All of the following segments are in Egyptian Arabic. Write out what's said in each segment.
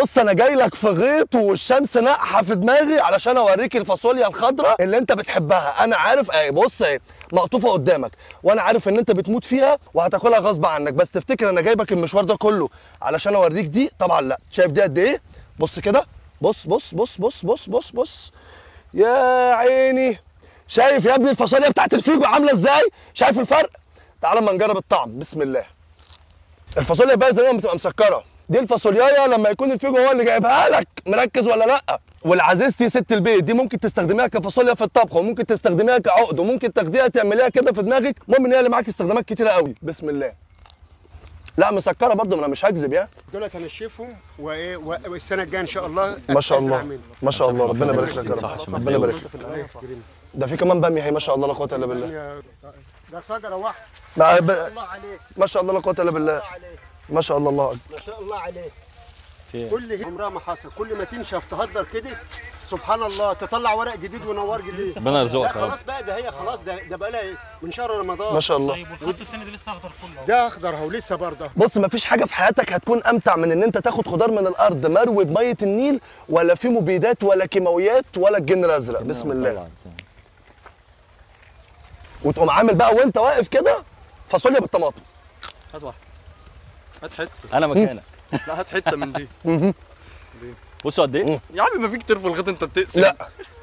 بص انا جاي لك في غيط والشمس ناقحه في دماغي علشان اوريك الفاصوليا الخضراء اللي انت بتحبها انا عارف اهي بص اهي مقطوفه قدامك وانا عارف ان انت بتموت فيها وهتاكلها غصب عنك بس تفتكر انا جايبك المشوار ده كله علشان اوريك دي طبعا لا شايف دي قد ايه بص كده بص بص بص بص بص بص بص يا عيني شايف يا ابني الفاصوليا بتاعت الفيجو عامله ازاي شايف الفرق تعال اما نجرب الطعم بسم الله الفاصوليا البلدي دايما بتبقى مسكره دي الفاصوليايه لما يكون الفيجو هو اللي جايبها لك مركز ولا لا والعزيزتي ست البيت دي ممكن تستخدميها كفاصوليا في الطبخ وممكن تستخدميها كعقد وممكن تاخديها تعمليها كده في دماغك المهم ان هي اللي معاك استخدامات كتيره قوي بسم الله لا مسكره برضه ما انا مش هكذب يا دولت هنشفهم وايه و- والسنه الجايه ان شاء الله ما شاء أزرع الله منهم. ما شاء الله ربنا يبارك لك يا رب ربنا يبارك لك ده في كمان باميه هي ما شاء الله لا قوه الا بالله يا- ده شجره واحده ما ب- الله عليك ما شاء الله لا قوه الا بالله الله عليك ما شاء الله الله أكبر. ما شاء الله عليك في- كل هي- عمرها ما حصل كل ما تنشف تهدر كده سبحان الله تطلع ورق جديد ونوار جديد ربنا لا يرزقك يا رب خلاص بقى ده هي خلاص ده ده بقى لها من شهر رمضان ما شاء الله طيب والخط التاني ده لسه اخضر كله ده اخضر اهو لسه برضه بص مفيش حاجه في حياتك هتكون امتع من ان انت تاخد خضار من الارض مروي بميه النيل ولا في مبيدات ولا كيماويات ولا الجن الازرق بسم الله وتقوم عامل بقى وانت واقف كده فاصوليا بالطماطم هات واحده هات حته انا مكانك لا هات حته من دي بصوا قد ايه يا عم ما فيك ترفع الغيط انت بتقسم لا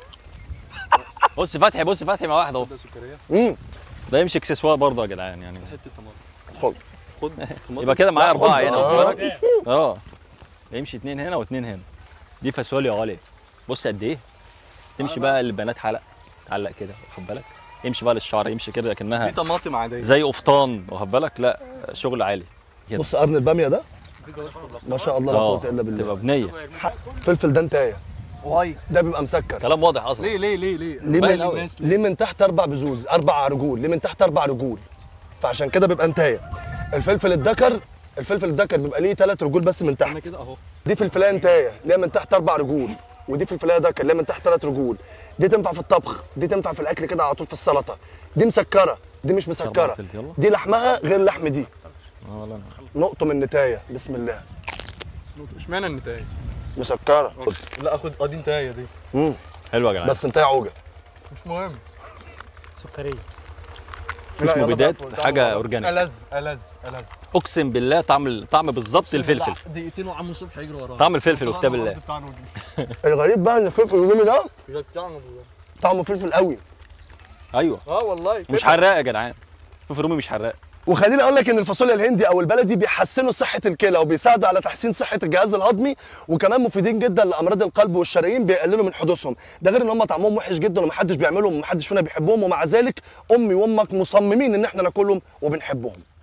بص فتحي بص فتحي مع واحد اهو ده سكريه امم ده يمشي اكسسوار برضه يا جدعان يعني حته طماطم خد خد طماطم. يبقى كده معايا لا، اربعه خد. هنا آه. واخد بالك؟ اه يمشي اتنين هنا واتنين هنا دي فاصوليا غاليه بص قد ايه تمشي بقى البنات حلق تعلق كده واخد بالك يمشي بقى للشعر يمشي كده دي كانها طماطم عاديه زي قفطان واخد بالك لا شغل عالي كده. بص قرن الباميه ده ما شاء الله لا اه قوه الا تبقى بالله بنيه فلفل ده انتايه واي ده بيبقى مسكر كلام واضح اصلا ليه ليه ليه ليه ليه باين من, أوي. ليه من تحت اربع بزوز اربع رجول ليه من تحت اربع رجول فعشان كده بيبقى انتايه الفلفل الدكر الفلفل الدكر بيبقى ليه ثلاث رجول بس من انا تحت كده اهو دي فلفلايه انتايه ليها من تحت اربع رجول ودي فلفلايه دكر ليها من تحت ثلاث رجول دي تنفع في الطبخ دي تنفع في الاكل كده على طول في السلطه دي مسكره دي مش مسكره قفلت يلا. دي لحمها غير لحم دي اه لا نقطه من نتايه بسم الله اشمعنى النتايه مسكره لا اخد اه دي نتايه دي امم حلو يا جدعان بس انتايه عوجه مش مهم سكريه مفيش مبيدات حاجه اورجانيك ألذ ألذ ألذ اقسم بالله طعم طعم بالظبط الفلفل دقيقتين وعم صبحي يجري ورانا طعم الفلفل وكتاب الله الغريب بقى ان الفلفل الرومي ده ده بتاعنا بالظبط. طعمه فلفل قوي ايوه اه والله مش حراق يا جدعان فلفل رومي مش حراق وخليني اقول لك ان الفاصوليا الهندي او البلدي بيحسنوا صحه الكلى وبيساعدوا على تحسين صحه الجهاز الهضمي وكمان مفيدين جدا لامراض القلب والشرايين بيقللوا من حدوثهم ده غير ان هم طعمهم وحش جدا ومحدش بيعملهم ومحدش فينا بيحبهم ومع ذلك امي وامك مصممين ان احنا ناكلهم وبنحبهم